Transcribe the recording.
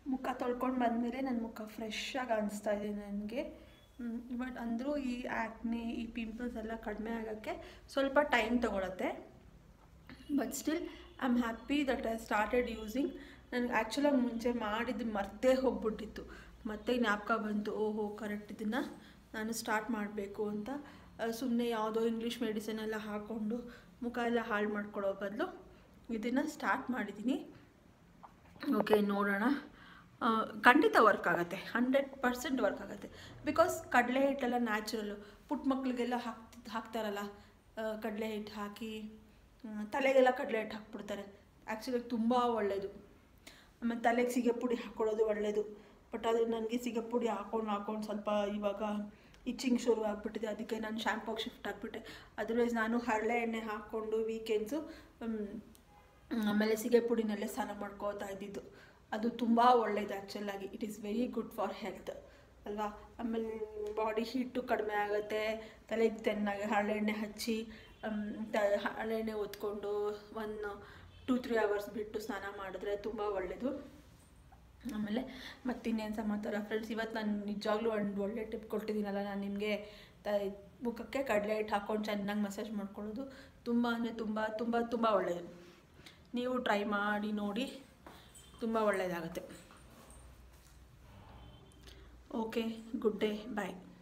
ಮುಖ ತೊಳ್ಕೊಂಡು ಬಂದಮೇಲೆ ನನ್ನ ಮುಖ ಫ್ರೆಶ್ಶಾಗಿ ಅನಿಸ್ತಾ ಇದೆ ನನಗೆ ಬಟ್ ಅಂದರೂ ಈ ಆ್ಯಕ್ನೆ ಈ ಪಿಂಪಲ್ಸ್ ಎಲ್ಲ ಕಡಿಮೆ ಆಗೋಕ್ಕೆ ಸ್ವಲ್ಪ ಟೈಮ್ ತೊಗೊಳತ್ತೆ but still I am happy that I started using ನನಗೆ ಆ್ಯಕ್ಚುಲಾಗಿ ಮುಂಚೆ ಮಾಡಿದ್ದು ಮರ್ತೇ ಹೋಗ್ಬಿಟ್ಟಿತ್ತು ಮತ್ತೆ ಜ್ಞಾಪಕ ಬಂತು ಓಹೋ ಕರೆಕ್ಟ್ ಇದನ್ನು ನಾನು ಸ್ಟಾರ್ಟ್ ಮಾಡಬೇಕು ಅಂತ ಸುಮ್ಮನೆ ಯಾವುದೋ ಇಂಗ್ಲೀಷ್ ಮೆಡಿಸಿನ್ ಎಲ್ಲ ಹಾಕ್ಕೊಂಡು ಮುಖ ಎಲ್ಲ ಹಾಳು ಮಾಡ್ಕೊಳ್ಳೋ ಬದಲು ಇದನ್ನು ಸ್ಟಾರ್ಟ್ ಮಾಡಿದ್ದೀನಿ ಓಕೆ ನೋಡೋಣ ಆ, ಖಂಡಿತ ವರ್ಕ್ ಆಗುತ್ತೆ ಹಂಡ್ರೆಡ್ ಪರ್ಸೆಂಟ್ ವರ್ಕ್ ಆಗುತ್ತೆ ಬಿಕಾಸ್ ಕಡಲೆ ಹಿಟ್ಟೆಲ್ಲ ನ್ಯಾಚುರಲ್ಲು ಪುಟ್ಟ ಮಕ್ಕಳಿಗೆಲ್ಲ ಹಾಕ್ತಿ ಹಾಕ್ತಾರಲ್ಲ ಕಡಲೆ ಹಿಟ್ಟು ಹಾಕಿ ಮ್, ತಲೆಗೆಲ್ಲ ಕಡಲೆ ಹಿಟ್ಟು ಹಾಕ್ಬಿಡ್ತಾರೆ ಆ್ಯಕ್ಚುಲಿ ತುಂಬ ಒಳ್ಳೆಯದು ಆಮೇಲೆ ತಲೆಗೆ ಸಿಗೆ ಪುಡಿ ಹಾಕ್ಕೊಳ್ಳೋದು ಒಳ್ಳೆಯದು ಬಟ್ ಅದು ನನಗೆ ಸಿಗೆ ಪುಡಿ ಹಾಕೊಂಡು ಹಾಕೊಂಡು ಸ್ವಲ್ಪ ಇವಾಗ ಇಚ್ಚಿಂಗ್ ಶುರು ಆಗಿಬಿಟ್ಟಿದೆ ಅದಕ್ಕೆ ನಾನು ಶ್ಯಾಂಪೂಗೆ ಶಿಫ್ಟ್ ಆಗಿಬಿಟ್ಟೆ ಅದರ್ವೈಸ್ ನಾನು ಹರಳೆ ಎಣ್ಣೆ ಹಾಕ್ಕೊಂಡು ವೀಕೆಂಡ್ಸು ಆಮೇಲೆ ಸಿಗೆ ಪುಡಿನಲ್ಲೇ ಸ್ನಾನ ಮಾಡ್ಕೋತಾ ಇದ್ದಿದ್ದು ಅದು ತುಂಬ ಒಳ್ಳೇದು ಆ್ಯಕ್ಚುಲಾಗಿ it is very good for health ಅಲ್ವಾ ಆಮೇಲೆ ಬಾಡಿ ಹೀಟು ಕಡಿಮೆ ಆಗುತ್ತೆ ತಲೆಗೆ ಚೆನ್ನಾಗಿ ಹರಳೆಣ್ಣೆ ಹಚ್ಚಿ ಮ್, ತ ಹರಳೆಣ್ಣೆ ಒತ್ಕೊಂಡು ಒಂದು ಟೂ ತ್ರೀ ಅವರ್ಸ್ ಬಿಟ್ಟು ಸ್ನಾನ ಮಾಡಿದ್ರೆ ತುಂಬ ಒಳ್ಳೆಯದು ಆಮೇಲೆ ಮತ್ತಿನ್ನೇನು ಸಮಾಚಾರ ಫ್ರೆಂಡ್ಸ್ ಇವತ್ತು ನಾನು ನಿಜವಾಗ್ಲೂ ಒಂದು ಒಳ್ಳೆ ಟಿಪ್ ಕೊಟ್ಟಿದ್ದೀನಲ್ಲ ನಾನು ನಿಮಗೆ ತ ಮುಖಕ್ಕೆ ಕಡಲೆ ಹಿಟ್ಟು ಹಾಕ್ಕೊಂಡು ಚೆನ್ನಾಗಿ ಮಸಾಜ್ ಮಾಡ್ಕೊಳ್ಳೋದು ತುಂಬ ಅಂದರೆ ತುಂಬ ತುಂಬ ತುಂಬ ಒಳ್ಳೆಯದು ನೀವು ಟ್ರೈ ಮಾಡಿ ನೋಡಿ ತುಂಬ ಒಳ್ಳೆಯದಾಗುತ್ತೆ ಓಕೆ ಗುಡ್ ಡೇ ಬಾಯ್